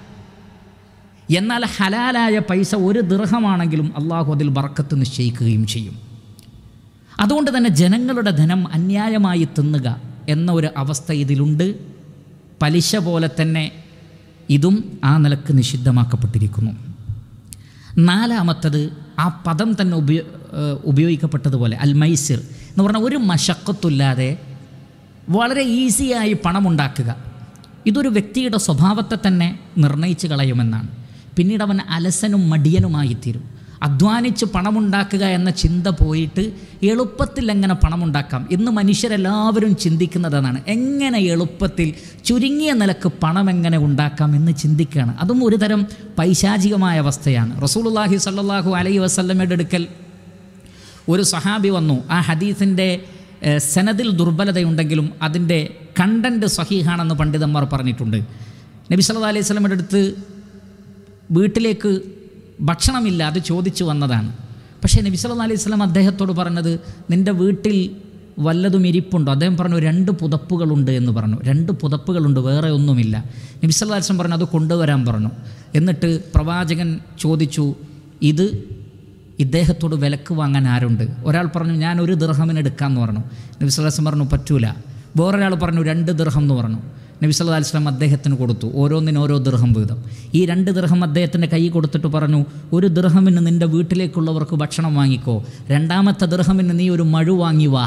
എന്നാൽ ഹലാലായ പൈസ ഒരു ദൃഹമാണെങ്കിലും അള്ളാഹു അതിൽ ബറക്കത്ത് നിശ്ചയിക്കുകയും ചെയ്യും അതുകൊണ്ട് തന്നെ ജനങ്ങളുടെ ധനം അന്യായമായി തിന്നുക എന്ന ഒരു അവസ്ഥ ഇതിലുണ്ട് പലിശ പോലെ തന്നെ ഇതും ആ നിലക്ക് നിഷിദ്ധമാക്കപ്പെട്ടിരിക്കുന്നു നാലാമത്തത് ആ പദം തന്നെ ഉപയോ ഏഹ് ഉപയോഗിക്കപ്പെട്ടതുപോലെ അൽ മൈസിർ എന്ന് പറഞ്ഞാൽ ഒരു മശക്കത്തില്ലാതെ വളരെ ഈസിയായി പണമുണ്ടാക്കുക ഇതൊരു വ്യക്തിയുടെ സ്വഭാവത്തെ തന്നെ നിർണയിച്ച് കളയുമെന്നാണ് പിന്നീട് അവൻ അലസനും മടിയനുമായിത്തീരും അധ്വാനിച്ച് പണമുണ്ടാക്കുക എന്ന ചിന്ത പോയിട്ട് എളുപ്പത്തിൽ എങ്ങനെ പണമുണ്ടാക്കാം ഇന്ന് മനുഷ്യരെല്ലാവരും ചിന്തിക്കുന്നതാണ് എങ്ങനെ എളുപ്പത്തിൽ ചുരുങ്ങിയ നിലക്ക് പണം എങ്ങനെ ഉണ്ടാക്കാം എന്ന് ചിന്തിക്കുകയാണ് അതും ഒരു തരം പൈശാചികമായ അവസ്ഥയാണ് റസൂലുള്ളാഹി സല്ലല്ലാഹു അലൈഹി വസല്ലമയുടെ അടുക്കൽ ഒരു സഹാബി വന്നു ആ ഹദീസിൻ്റെ ഏഹ്, സനദിൽ ദുർബലതയുണ്ടെങ്കിലും അതിൻ്റെ കണ്ടൻറ്റ് സഹീഹാണെന്ന് പണ്ഡിതന്മാർ പറഞ്ഞിട്ടുണ്ട് നബി സല്ലല്ലാഹു അലൈഹി വസല്ലമയുടെ അടുത്ത് വീട്ടിലേക്ക് ഭക്ഷണമില്ല അത് ചോദിച്ചു വന്നതാണ് പക്ഷേ നബി സല്ലല്ലാഹു അലൈഹി വസല്ലം അദ്ദേഹത്തോട് പറഞ്ഞത് നിൻ്റെ വീട്ടിൽ വല്ലതും ഇരിപ്പുണ്ടോ അദ്ദേഹം പറഞ്ഞു രണ്ട് പുതപ്പുകളുണ്ട് എന്ന് പറഞ്ഞു രണ്ട് പുതപ്പുകളുണ്ട് വേറെ ഒന്നുമില്ല നബി സല്ലല്ലാഹു അലൈഹി വസല്ലം പറഞ്ഞു അത് കൊണ്ടുവരാൻ പറഞ്ഞു എന്നിട്ട് പ്രവാചകൻ ചോദിച്ചു ഇത് ഇദ്ദേഹത്തോട് വിലക്ക് വാങ്ങാൻ ആരുണ്ട് ഒരാൾ പറഞ്ഞു ഞാൻ ഒരു ദൃഹമിന് എടുക്കാമെന്ന് പറഞ്ഞു നബി സല്ലല്ലാഹു അലൈഹി വസല്ലം പറഞ്ഞു പറ്റൂല വേറൊരാൾ പറഞ്ഞു രണ്ട് ദൃഹം എന്ന് പറഞ്ഞു നബി സല്ലല്ലാഹു അലൈഹി വസല്ലം അദ്ദേഹത്തിന് കൊടുത്തു ഓരോന്നിന് ഓരോ ദൃഹം വീതം ഈ രണ്ട് ദൃഹം അദ്ദേഹത്തിൻ്റെ കൈ കൊടുത്തിട്ട് പറഞ്ഞു ഒരു ദൃഹമിന് നിൻ്റെ വീട്ടിലേക്കുള്ളവർക്ക് ഭക്ഷണം വാങ്ങിക്കോ രണ്ടാമത്തെ ദൃഹമിന് നീ ഒരു മഴു വാങ്ങി വാ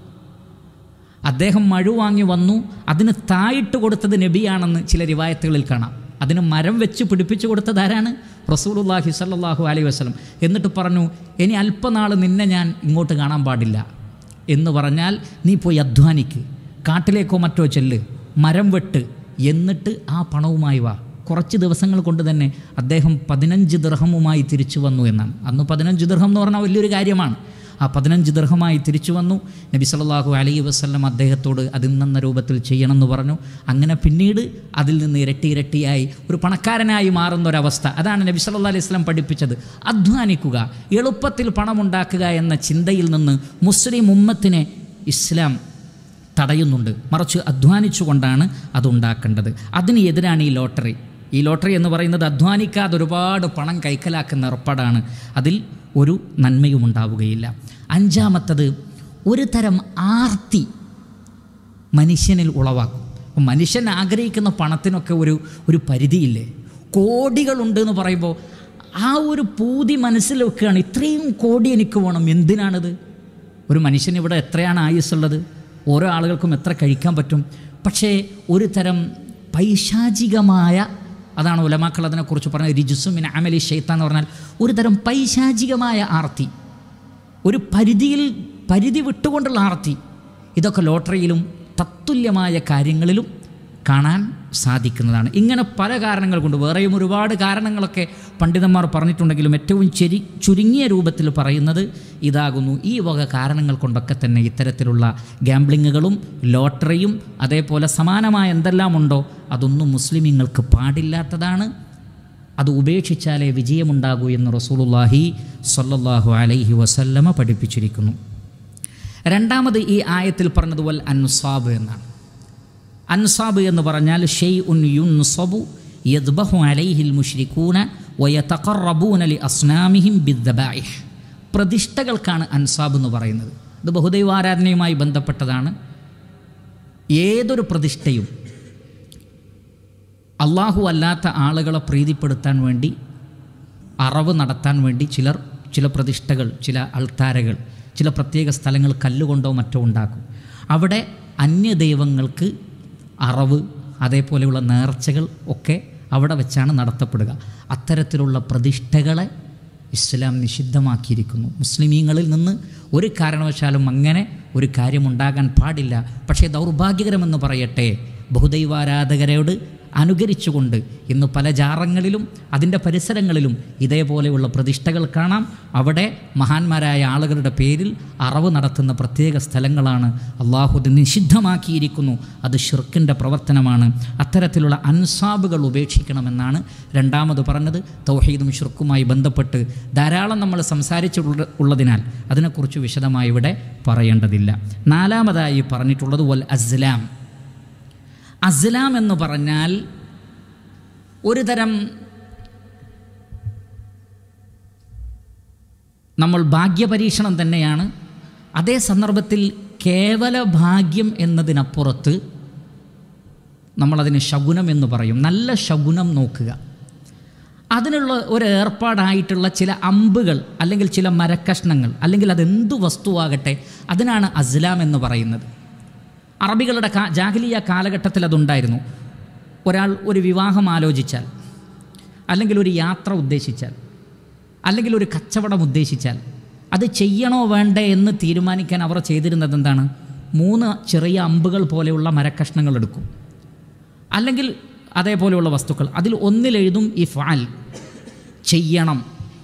അദ്ദേഹം മഴു വാങ്ങി വന്നു അതിന് തായിട്ട് കൊടുത്തത് നബിയാണെന്ന് ചില റിവായത്തുകളിൽ കാണാം അതിന് മരം വെച്ച് പിടിപ്പിച്ചു കൊടുത്തത് ആരാണ് റസൂലുള്ളാഹി സല്ലല്ലാഹു അലൈഹി വസല്ലം എന്നിട്ട് പറഞ്ഞു ഇനി അല്പനാൾ നിന്നെ ഞാൻ ഇങ്ങോട്ട് കാണാൻ പാടില്ല എന്ന് പറഞ്ഞാൽ നീ പോയി അധ്വാനിക്ക് കാട്ടിലേക്കോ മറ്റോ ചെല്ല് മരം വെട്ട് എന്നിട്ട് ആ പണവുമായി വാ കുറച്ച് ദിവസങ്ങൾ കൊണ്ട് തന്നെ അദ്ദേഹം പതിനഞ്ച് ദൃഹമുമായി തിരിച്ചു വന്നു എന്നാണ് അന്ന് പതിനഞ്ച് ദൃഹം എന്ന് പറഞ്ഞാൽ വലിയൊരു കാര്യമാണ് ആ പതിനഞ്ച് ദൃഹമായി തിരിച്ചു വന്നു നബി സല്ലല്ലാഹു അലൈഹി വസല്ലം അദ്ദേഹത്തോട് അതിന്നെന്ന രൂപത്തിൽ ചെയ്യണമെന്ന് പറഞ്ഞു അങ്ങനെ പിന്നീട് അതിൽ നിന്ന് ഇരട്ടി ഇരട്ടിയായി ഒരു പണക്കാരനായി മാറുന്ന ഒരവസ്ഥ അതാണ് നബി സല്ലല്ലാഹു അലൈഹി വസല്ലം പഠിപ്പിച്ചത് അധ്വാനിക്കുക എളുപ്പത്തിൽ പണമുണ്ടാക്കുക എന്ന ചിന്തയിൽ നിന്ന് മുസ്ലിം ഉമ്മത്തിനെ ഇസ്ലാം തടയുന്നുണ്ട് മറിച്ച് അധ്വാനിച്ചുകൊണ്ടാണ് അതുണ്ടാക്കേണ്ടത് അതിന് എതിരാണ് ഈ ലോട്ടറി ഈ ലോട്ടറി എന്ന് പറയുന്നത് അധ്വാനിക്കാതെ ഒരുപാട് പണം കൈക്കലാക്കുന്ന ഏർപ്പാടാണ് അതിൽ ഒരു നന്മയും ഉണ്ടാവുകയില്ല അഞ്ചാമത്തത് ഒരു തരം ആർത്തി മനുഷ്യനിൽ ഉളവാക്കും അപ്പം മനുഷ്യൻ ആഗ്രഹിക്കുന്ന പണത്തിനൊക്കെ ഒരു ഒരു പരിധിയില്ലേ കോടികളുണ്ട് എന്ന് പറയുമ്പോൾ ആ ഒരു പൂതി മനസ്സിൽ വെക്കുകയാണ് ഇത്രയും കോടി എനിക്ക് വേണം എന്തിനാണിത് ഒരു മനുഷ്യൻ ഇവിടെ എത്രയാണ് ആയുസ്സുള്ളത് ഓരോ ആളുകൾക്കും എത്ര കഴിക്കാൻ പറ്റും പക്ഷേ ഒരു തരം പൈശാചികമായ അതാണ് ഉലമാക്കൾ അതിനെക്കുറിച്ച് പറഞ്ഞത് രിജുസുമിൻ അമലി ഷെയ്ത്താൻ എന്ന് പറഞ്ഞാൽ ഒരു തരം പൈശാചികമായ ആർത്തി ഒരു പരിധിയിൽ പരിധി വിട്ടുകൊണ്ടുള്ള ആർത്തി ഇതൊക്കെ ലോട്ടറിയിലും തത്തുല്യമായ കാര്യങ്ങളിലും കാണാൻ സാധിക്കുന്നതാണ് ഇങ്ങനെ പല കാരണങ്ങൾ കൊണ്ട് വേറെയും ഒരുപാട് കാരണങ്ങളൊക്കെ പണ്ഡിതന്മാർ പറഞ്ഞിട്ടുണ്ടെങ്കിലും ഏറ്റവും ചെരി ചുരുങ്ങിയ രൂപത്തിൽ പറയുന്നത് ഇതാകുന്നു ഈ വക കാരണങ്ങൾ കൊണ്ടൊക്കെ തന്നെ ഇത്തരത്തിലുള്ള ഗാംബ്ലിങ്ങുകളും ലോട്ടറിയും അതേപോലെ സമാനമായ എന്തെല്ലാം ഉണ്ടോ അതൊന്നും മുസ്ലിമീങ്ങൾക്ക് പാടില്ലാത്തതാണ് അത് ഉപേക്ഷിച്ചാലേ വിജയമുണ്ടാകൂ എന്ന് റസൂലുള്ളാഹി സ്വല്ലല്ലാഹു അലൈഹി വസല്ലമ പഠിപ്പിച്ചിരിക്കുന്നു രണ്ടാമത് ഈ ആയത്തിൽ പറഞ്ഞത് വൽ അൻസാബ് എന്നാണ് അൻസാബ് എന്ന് പറഞ്ഞാൽ ഷെയ് ഉൻ യുൻസബു യദ്ബഹു അലൈഹിൽ മുഷ്രിക്കൂന വയതഖറബൂന ലി അസ്നാമിഹിം ബിദ്ദബായിഹ് പ്രതിഷ്ഠകൾക്കാണ് അൻസാബ് എന്ന് പറയുന്നത് ഇത് ബഹുദൈവാരാധനയുമായി ബന്ധപ്പെട്ടതാണ് ഏതൊരു പ്രതിഷ്ഠയും അള്ളാഹു അല്ലാത്ത ആളുകളെ പ്രീതിപ്പെടുത്താൻ വേണ്ടി അറവ് നടത്താൻ വേണ്ടി ചിലർ ചില പ്രതിഷ്ഠകൾ ചില അൾത്താരകൾ ചില പ്രത്യേക സ്ഥലങ്ങൾ കല്ലുകൊണ്ടോ മറ്റോ ഉണ്ടാക്കും അവിടെ അന്യദൈവങ്ങൾക്ക് അറവ് അതേപോലെയുള്ള നേർച്ചകൾ ഒക്കെ അവിടെ വെച്ചാണ് നടത്തപ്പെടുക അത്തരത്തിലുള്ള പ്രതിഷ്ഠകളെ ഇസ്ലാം നിഷിദ്ധമാക്കിയിരിക്കുന്നു മുസ്ലിമീങ്ങളിൽ നിന്ന് ഒരു കാരണവശാലും അങ്ങനെ ഒരു കാര്യമുണ്ടാകാൻ പാടില്ല പക്ഷേ ദൗർഭാഗ്യകരമെന്ന് പറയട്ടെ ബഹുദൈവാരാധകരോട് അനുകരിച്ചുകൊണ്ട് ഇന്ന് പല ജാറങ്ങളിലും അതിൻ്റെ പരിസരങ്ങളിലും ഇതേപോലെയുള്ള പ്രതിഷ്ഠകൾ കാണാം അവിടെ മഹാന്മാരായ ആളുകളുടെ പേരിൽ അറവ് നടത്തുന്ന പ്രത്യേക സ്ഥലങ്ങളാണ് അള്ളാഹു ഇത് നിഷിദ്ധമാക്കിയിരിക്കുന്നു അത് ഷിർക്കിൻ്റെ പ്രവർത്തനമാണ് അത്തരത്തിലുള്ള അൻസാബുകൾ ഉപേക്ഷിക്കണമെന്നാണ് രണ്ടാമത് പറഞ്ഞത് തൗഹീദും ഷിർക്കുമായി ബന്ധപ്പെട്ട് ധാരാളം നമ്മൾ സംസാരിച്ചിട്ടുള്ള ഉള്ളതിനാൽ അതിനെക്കുറിച്ച് വിശദമായി ഇവിടെ പറയേണ്ടതില്ല നാലാമതായി പറഞ്ഞിട്ടുള്ളത് വൽ അസ്ലാം അസ്ലാം എന്ന് പറഞ്ഞാൽ ഒരു തരം നമ്മൾ ഭാഗ്യപരീക്ഷണം തന്നെയാണ് അതേ സന്ദർഭത്തിൽ കേവല ഭാഗ്യം എന്നതിനപ്പുറത്ത് നമ്മളതിന് ശകുനം എന്ന് പറയും നല്ല ശകുനം നോക്കുക അതിനുള്ള ഒരു ഏർപ്പാടായിട്ടുള്ള ചില അമ്പുകൾ അല്ലെങ്കിൽ ചില മരക്കഷ്ണങ്ങൾ അല്ലെങ്കിൽ അതെന്തു വസ്തുവാകട്ടെ അതിനാണ് അസ്ലാം എന്ന് പറയുന്നത് അറബികളുടെ കാ ജാഹലിയ കാലഘട്ടത്തിൽ അതുണ്ടായിരുന്നു ഒരാൾ ഒരു വിവാഹം ആലോചിച്ചാൽ അല്ലെങ്കിൽ ഒരു യാത്ര ഉദ്ദേശിച്ചാൽ അല്ലെങ്കിൽ ഒരു കച്ചവടം ഉദ്ദേശിച്ചാൽ അത് ചെയ്യണോ വേണ്ടേ എന്ന് തീരുമാനിക്കാൻ അവർ ചെയ്തിരുന്നത് എന്താണ് മൂന്ന് ചെറിയ അമ്പുകൾ പോലെയുള്ള മരക്കഷ്ണങ്ങൾ എടുക്കും അല്ലെങ്കിൽ അതേപോലെയുള്ള വസ്തുക്കൾ അതിൽ ഒന്നിലെഴുതും ഇഫാൽ ചെയ്യണം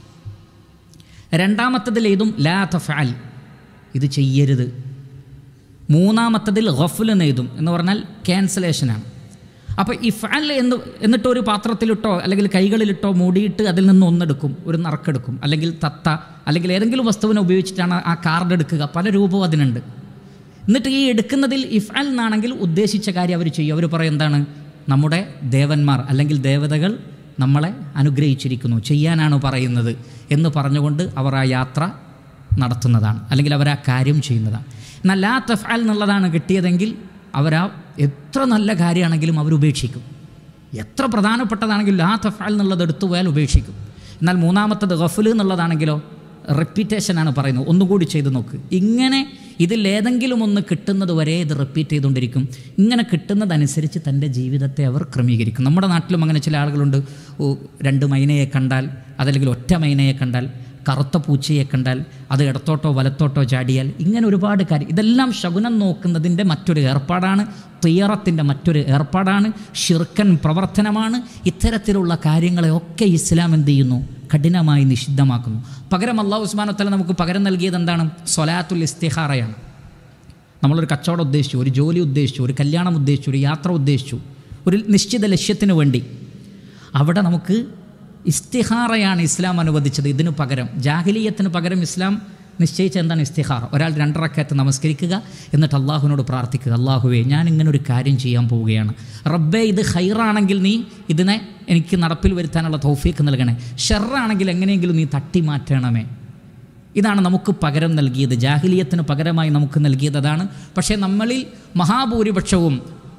രണ്ടാമത്തതിൽ എഴുതും ലാ തഫാൽ ഇത് ചെയ്യരുത് മൂന്നാമത്തതിൽ ഗഫുൽ എന്ന് എഴുതും എന്ന് പറഞ്ഞാൽ ക്യാൻസലേഷനാണ് അപ്പോൾ ഇഫാൽ എന്ന് എന്നിട്ട് ഒരു പാത്രത്തിലിട്ടോ അല്ലെങ്കിൽ കൈകളിലിട്ടോ മൂടിയിട്ട് അതിൽ നിന്ന് ഒന്നെടുക്കും ഒരു നറുക്കെടുക്കും അല്ലെങ്കിൽ തത്ത അല്ലെങ്കിൽ ഏതെങ്കിലും വസ്തുവിനെ ഉപയോഗിച്ചിട്ടാണ് ആ കാർഡ് എടുക്കുക പല രൂപവും അതിനുണ്ട് എന്നിട്ട് ഈ എടുക്കുന്നതിൽ ഇഫാൽ എന്നാണെങ്കിൽ ഉദ്ദേശിച്ച കാര്യം അവർ ചെയ്യും അവർ പറയും എന്താണ് നമ്മുടെ ദേവന്മാർ അല്ലെങ്കിൽ ദേവതകൾ നമ്മളെ അനുഗ്രഹിച്ചിരിക്കുന്നു ചെയ്യാനാണ് പറയുന്നത് എന്ന് പറഞ്ഞുകൊണ്ട് അവർ ആ യാത്ര നടത്തുന്നതാണ് അല്ലെങ്കിൽ അവർ ആ കാര്യം ചെയ്യുന്നതാണ് എന്നാൽ ലാ തഫാൽ എന്നുള്ളതാണ് കിട്ടിയതെങ്കിൽ അവരാ എത്ര നല്ല കാര്യമാണെങ്കിലും അവർ ഉപേക്ഷിക്കും എത്ര പ്രധാനപ്പെട്ടതാണെങ്കിലും ലാ തഫാൽ എന്നുള്ളത് എടുത്തു പോയാൽ ഉപേക്ഷിക്കും എന്നാൽ മൂന്നാമത്തത് ഗഫുൽ എന്നുള്ളതാണെങ്കിലോ റിപ്പീറ്റേഷനാണ് പറയുന്നത് ഒന്നുകൂടി ചെയ്ത് നോക്ക് ഇങ്ങനെ ഇതിൽ ഏതെങ്കിലും ഒന്ന് കിട്ടുന്നത് വരെ ഇത് റിപ്പീറ്റ് ചെയ്തുകൊണ്ടിരിക്കും ഇങ്ങനെ കിട്ടുന്നതനുസരിച്ച് തൻ്റെ ജീവിതത്തെ അവർ ക്രമീകരിക്കും നമ്മുടെ നാട്ടിലും അങ്ങനെ ചില ആളുകളുണ്ട് ഓ, രണ്ട് മൈനയെ കണ്ടാൽ അതല്ലെങ്കിൽ ഒറ്റ മൈനയെ കണ്ടാൽ കറുത്ത പൂച്ചയെ കണ്ടാൽ അത് ഇടത്തോട്ടോ വലത്തോട്ടോ ചാടിയാൽ ഇങ്ങനെ ഒരുപാട് കാര്യം ഇതെല്ലാം ശകുനം നോക്കുന്നതിൻ്റെ മറ്റൊരു ഏർപ്പാടാണ് തീയറത്തിൻ്റെ മറ്റൊരു ഏർപ്പാടാണ് ഷിർക്കൻ പ്രവർത്തനമാണ് ഇത്തരത്തിലുള്ള കാര്യങ്ങളെ ഒക്കെ ഇസ്ലാം എന്ത് ചെയ്യുന്നു കഠിനമായി നിഷിദ്ധമാക്കുന്നു പകരം അള്ളാഹു ഉസ്മാനത്തല നമുക്ക് പകരം നൽകിയത് എന്താണ് സൊലാത്തുൽ ഇസ്തിഹാറയാണ് നമ്മളൊരു കച്ചവടം ഉദ്ദേശിച്ചു ഒരു ജോലി ഉദ്ദേശിച്ചു ഒരു കല്യാണം ഉദ്ദേശിച്ചു ഒരു യാത്ര ഉദ്ദേശിച്ചു ഒരു നിശ്ചിത ലക്ഷ്യത്തിന് വേണ്ടി അവിടെ നമുക്ക് ഇസ്തിഹാറയാണ് ഇസ്ലാം അനുവദിച്ചത് ഇതിനു പകരം ജാഹിലീയത്തിന് പകരം ഇസ്ലാം നിശ്ചയിച്ച എന്താണ് ഇസ്തിഹാർ ഒരാൾ രണ്ടറക്കത്ത് നമസ്കരിക്കുക എന്നിട്ട് അള്ളാഹുവിനോട് പ്രാർത്ഥിക്കുക അള്ളാഹുവേ ഞാൻ ഇങ്ങനെ ഒരു കാര്യം ചെയ്യാൻ പോവുകയാണ് റബ്ബേ ഇത് ഹൈറാണെങ്കിൽ നീ ഇതിനെ എനിക്ക് നടപ്പിൽ വരുത്താനുള്ള തൗഫീക്ക് നൽകണേ ഷെറാണെങ്കിൽ എങ്ങനെയെങ്കിലും നീ തട്ടി മാറ്റണമേ ഇതാണ് നമുക്ക് പകരം നൽകിയത് ജാഹിലിയത്തിന് പകരമായി നമുക്ക് നൽകിയത് അതാണ് പക്ഷേ നമ്മളിൽ മഹാഭൂരിപക്ഷവും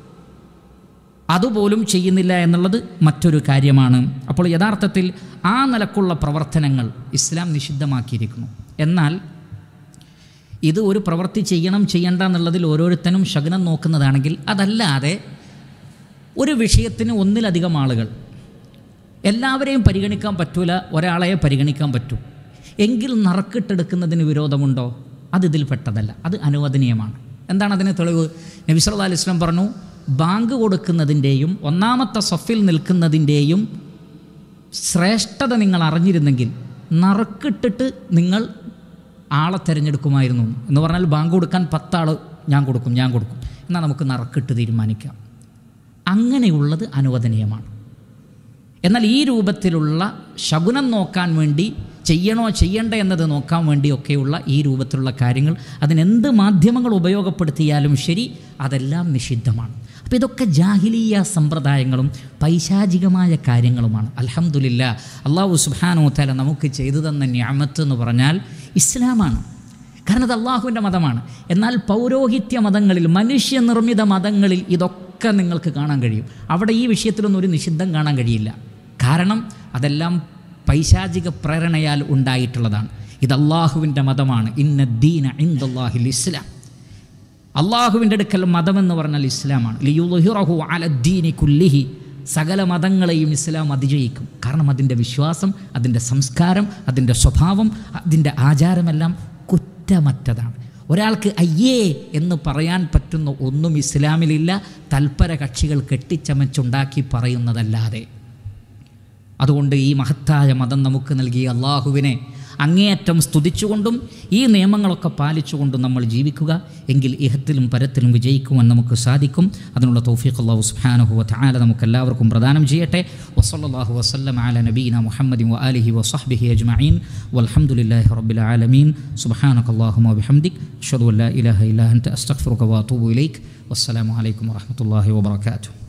അതുപോലും ചെയ്യുന്നില്ല എന്നുള്ളത് മറ്റൊരു കാര്യമാണ് അപ്പോൾ യഥാർത്ഥത്തിൽ ആ നിലക്കുള്ള പ്രവർത്തനങ്ങൾ ഇസ്ലാം നിഷിദ്ധമാക്കിയിരിക്കുന്നു എന്നാൽ ഇത് ഒരു പ്രവൃത്തി ചെയ്യണം ചെയ്യണ്ട എന്നുള്ളതിൽ ഓരോരുത്തരും ശകനം നോക്കുന്നതാണെങ്കിൽ അതല്ലാതെ ഒരു വിഷയത്തിന് ഒന്നിലധികം ആളുകൾ എല്ലാവരെയും പരിഗണിക്കാൻ പറ്റൂല ഒരാളെ പരിഗണിക്കാൻ പറ്റൂ എങ്കിൽ നറുക്കിട്ടെടുക്കുന്നതിന് വിരോധമുണ്ടോ അത് ഇതിൽ പെട്ടതല്ല അത് അനുവദനീയമാണ് എന്താണ് അതിന് തെളിവ് നബി സല്ലല്ലാഹു അലൈഹി വസല്ലം പറഞ്ഞു ബാങ്ക് കൊടുക്കുന്നതിൻ്റെയും ഒന്നാമത്തെ സഫിൽ നിൽക്കുന്നതിൻ്റെയും ശ്രേഷ്ഠത നിങ്ങൾ അറിഞ്ഞിരുന്നെങ്കിൽ നറുക്കിട്ടിട്ട് നിങ്ങൾ ആളെ തിരഞ്ഞെടുക്കുമായിരുന്നു എന്ന് പറഞ്ഞാൽ ബാങ്ക് കൊടുക്കാൻ പത്താൾ ഞാൻ കൊടുക്കും ഞാൻ കൊടുക്കും എന്നാൽ നമുക്ക് നറുക്കിട്ട് തീരുമാനിക്കാം അങ്ങനെയുള്ളത് അനുവദനീയമാണ് എന്നാൽ ഈ രൂപത്തിലുള്ള ശകുനം നോക്കാൻ വേണ്ടി ചെയ്യണോ ചെയ്യണ്ടേ എന്നത് നോക്കാൻ വേണ്ടിയൊക്കെയുള്ള ഈ രൂപത്തിലുള്ള കാര്യങ്ങൾ അതിനെന്ത് മാധ്യമങ്ങൾ ഉപയോഗപ്പെടുത്തിയാലും ശരി അതെല്ലാം നിഷിദ്ധമാണ് അപ്പോൾ ഇതൊക്കെ ജാഹിലീയ സമ്പ്രദായങ്ങളും പൈശാചികമായ കാര്യങ്ങളുമാണ് അലഹമുല്ല അള്ളാഹു സുബാനോ തല നമുക്ക് ചെയ്തു തന്ന ഞാമത്ത് എന്ന് പറഞ്ഞാൽ ഇസ്ലാമാണ് കാരണം അത് അള്ളാഹുവിൻ്റെ മതമാണ് എന്നാൽ പൗരോഹിത്യ മതങ്ങളിൽ മനുഷ്യനിർമ്മിത മതങ്ങളിൽ ഇതൊക്കെ നിങ്ങൾക്ക് കാണാൻ കഴിയും അവിടെ ഈ വിഷയത്തിലൊന്നും ഒരു നിഷിദ്ധം കാണാൻ കഴിയില്ല കാരണം അതെല്ലാം പൈശാചിക പ്രേരണയാൽ ഉണ്ടായിട്ടുള്ളതാണ് ഇത് അള്ളാഹുവിൻ്റെ മതമാണ് ഇന്ന ദീന ഇന്ദാഹിൽ ഇസ്ലാം അള്ളാഹുവിൻ്റെ അടുക്കൽ മതമെന്ന് പറഞ്ഞാൽ ഇസ്ലാമാണ് ലിയുഹിറഹു അലദ്ദീനി കുല്ലിഹി സകല മതങ്ങളെയും ഇസ്ലാം അതിജയിക്കും കാരണം അതിൻ്റെ വിശ്വാസം അതിൻ്റെ സംസ്കാരം അതിൻ്റെ സ്വഭാവം അതിൻ്റെ ആചാരമെല്ലാം കുറ്റമറ്റതാണ് ഒരാൾക്ക് അയ്യേ എന്ന് പറയാൻ പറ്റുന്ന ഒന്നും ഇസ്ലാമിലില്ല തൽപര കക്ഷികൾ കെട്ടിച്ചമച്ചുണ്ടാക്കി പറയുന്നതല്ലാതെ അതുകൊണ്ട് ഈ മഹത്തായ മതം നമുക്ക് നൽകിയ അള്ളാഹുവിനെ അങ്ങേയറ്റം സ്തുതിച്ചുകൊണ്ടും ഈ നിയമങ്ങളൊക്കെ പാലിച്ചുകൊണ്ടും നമ്മൾ ജീവിക്കുക എങ്കിൽ ഇഹത്തിലും പരത്തിലും വിജയിക്കുവാൻ നമുക്ക് സാധിക്കും അതിനുള്ള തൗഫീഖ് അള്ളാഹു സുബ്ഹാനഹു വതആല നമുക്ക് എല്ലാവർക്കും പ്രദാനം ചെയ്യട്ടെ വസല്ലല്ലാഹു വസല്ലം അല നബീന മുഹമ്മദി വ ആലിഹി വസഹ്ബിഹി അജ്മഈൻ വൽഹംദുലില്ലാഹി റബ്ബിൽ ആലമീൻ സുബ്ഹാനകല്ലാഹുമ്മ വബിഹംദിക് അഷ്ഹദു അൻ ലാ ഇലാഹ ഇല്ലാ അൻത അസ്തഗ്ഫിറുക വഅതൂബു ഇലൈക് വസ്സലാമു അലൈക്കും വറഹ്മത്തുള്ളാഹി വബറകാതുഹു